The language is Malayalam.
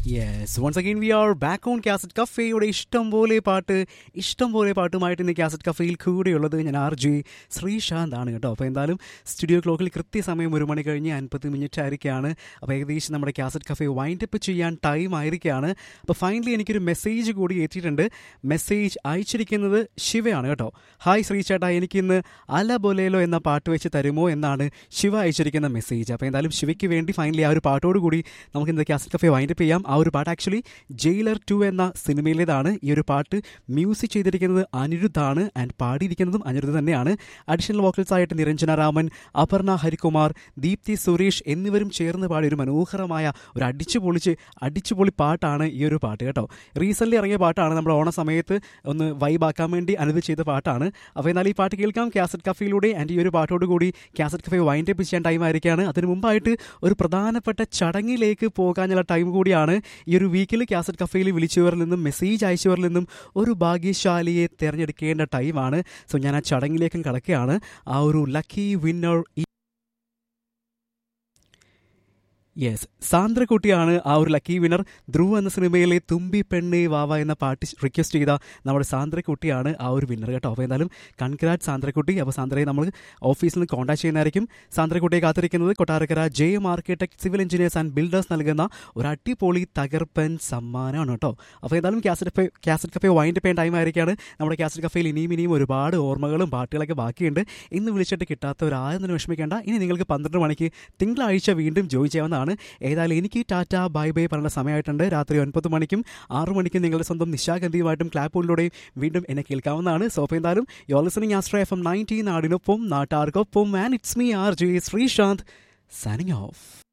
yes once again we are back on cassette കഫേയുടെ ഇഷ്ടം പോലെ പാട്ട് ഇഷ്ടം പോലെ പാട്ടുമായിട്ട് ഇന്ന് കാസറ്റ് കഫേയിൽ കൂടെയുള്ളത് ഞാൻ ആർ ജി ശ്രീശാന്ത് ആണ് കേട്ടോ അപ്പോൾ എന്തായാലും സ്റ്റുഡിയോ ക്ലോക്കിൽ കൃത്യസമയം ഒരു മണി കഴിഞ്ഞ് അൻപത് മിനിറ്റ് ആയിരിക്കുകയാണ് അപ്പോൾ ഏകദേശം നമ്മുടെ കാസറ്റ് കഫേ വൈൻഡപ്പ് ചെയ്യാൻ ടൈം ആയിരിക്കുകയാണ് അപ്പോൾ ഫൈനലി എനിക്കൊരു മെസ്സേജ് കൂടി എത്തിയിട്ടുണ്ട് മെസ്സേജ് അയച്ചിരിക്കുന്നത് ശിവയാണ് കേട്ടോ ഹായ് ശ്രീചേട്ടാ എനിക്കിന്ന് അല ബൊലേലോ എന്ന പാട്ട് വെച്ച് തരുമോ എന്നാണ് ശിവ അയച്ചിരിക്കുന്ന മെസ്സേജ് അപ്പോൾ എന്തായാലും ശിവയ്ക്ക് വേണ്ടി ഫൈനലി ആ ഒരു പാട്ടോട് കൂടി നമുക്ക് ഇന്ന് കാസറ്റ് കഫേ വൈൻഡപ്പ് ചെയ്യാം ആ ഒരു പാട്ട് ആക്ച്വലി ജയിലർ ടു എന്ന സിനിമയിലേതാണ് ഈ ഒരു പാട്ട് മ്യൂസിക് ചെയ്തിരിക്കുന്നത് അനിരുദ്ധാണ് ആൻഡ് പാടിയിരിക്കുന്നതും അനിരുദ്ധ് തന്നെയാണ് അഡീഷണൽ വോക്കൽസ് ആയിട്ട് നിരഞ്ജന രാമൻ അപർണ ഹരികുമാർ ദീപ്തി സുരേഷ് എന്നിവരും ചേർന്ന് പാടിയ ഒരു മനോഹരമായ ഒരു അടിച്ചു പൊളിച്ച് അടിച്ചുപൊളി പാട്ടാണ് ഈ ഒരു പാട്ട് കേട്ടോ റീസെൻ്റ്ലി ഇറങ്ങിയ പാട്ടാണ് നമ്മുടെ ഓണ സമയത്ത് ഒന്ന് വൈബാക്കാൻ വേണ്ടി അനുവദി ചെയ്ത പാട്ടാണ് അപ്പോൾ എന്നാൽ ഈ പാട്ട് കേൾക്കാം കാസറ്റ് കഫയിലൂടെ ആൻഡ് ഈ ഒരു പാട്ടോട് കൂടി കാസറ്റ് കഫേ വൈൻഡ് അപ്പ് ചെയ്യാൻ ടൈം ആയിരിക്കുകയാണ് അതിന് മുമ്പായിട്ട് ഒരു പ്രധാനപ്പെട്ട ചടങ്ങിലേക്ക് പോകാനുള്ള ടൈം കൂടിയാണ് ഈ ഒരു വീക്കിൽ കാസറ്റ് കഫയിൽ വിളിച്ചവരിൽ നിന്നും മെസ്സേജ് അയച്ചവരിൽ നിന്നും ഒരു ഭാഗ്യശാലിയെ തിരഞ്ഞെടുക്കേണ്ട ടൈമാണ് സോ ഞാൻ ആ ചടങ്ങിലേക്കും കടക്കുകയാണ് ആ ഒരു ലക്കി വിന്നർ യെസ് സാന്ദ്രക്കുട്ടിയാണ് ആ ഒരു ലക്കി വിന്നർ ധ്രുവ് എന്ന സിനിമയിലെ തുമ്പി പെണ്ണേ വാവ എന്ന പാട്ട് റിക്വസ്റ്റ് ചെയ്ത നമ്മുടെ സാന്ദ്രക്കുട്ടിയാണ് ആ ഒരു വിന്നർ കേട്ടോ അപ്പോൾ എന്തായാലും കൺഗ്രാറ്റ് സാന്ദ്രക്കുട്ടി അപ്പോൾ സാന്ദ്രയെ നമ്മൾ ഓഫീസിൽ നിന്ന് കോൺടാക്ട് ചെയ്യുന്നതായിരിക്കും സാന്ദ്രക്കുട്ടിയെ കാത്തിരിക്കുന്നത് Kottarakkara J M architect civil engineers and builders നൽകുന്ന ഒരു അടിപൊളി തകർപ്പൻ സമ്മാനമാണ് കേട്ടോ അപ്പോൾ എന്തായാലും cassette cafe cassette cafe wind ചെയ്യാൻ ടൈം ആയിരിക്കാണ് നമ്മുടെ കാസറ്റ് കഫേയിൽ ഇനിയും ഇനിയും ഒരുപാട് ഓർമ്മകളും പാട്ടുകളൊക്കെ ബാക്കിയുണ്ട് ഇന്ന് വിളിച്ചിട്ട് കിട്ടാത്തവരാരും തന്നെ വിഷമിക്കേണ്ട ഇനി നിങ്ങൾക്ക് പന്ത്രണ്ട് മണിക്ക് തിങ്കളാഴ്ച വീണ്ടും ജോയിൻ ചെയ്യാവുന്നതാണ് ഏതായാലും എനിക്ക് ടാറ്റ ബൈ ബൈ പറഞ്ഞ സമയമായിട്ടുണ്ട് രാത്രി ഒൻപത് മണിക്കും ആറു മണിക്കും നിങ്ങളുടെ സ്വന്തം നിശാഗന്ധിയുമായിട്ടും ക്ലാപ്പുകളിലൂടെയും വീണ്ടും എന്നെ കേൾക്കാവുന്നതാണ് സോ അപ്പോൾ എന്തായാലും you listening Astra F M nineteen നാടിനൊപ്പം നാട്ടാർക്കൊപ്പം and it's me R J Sreesanth signing of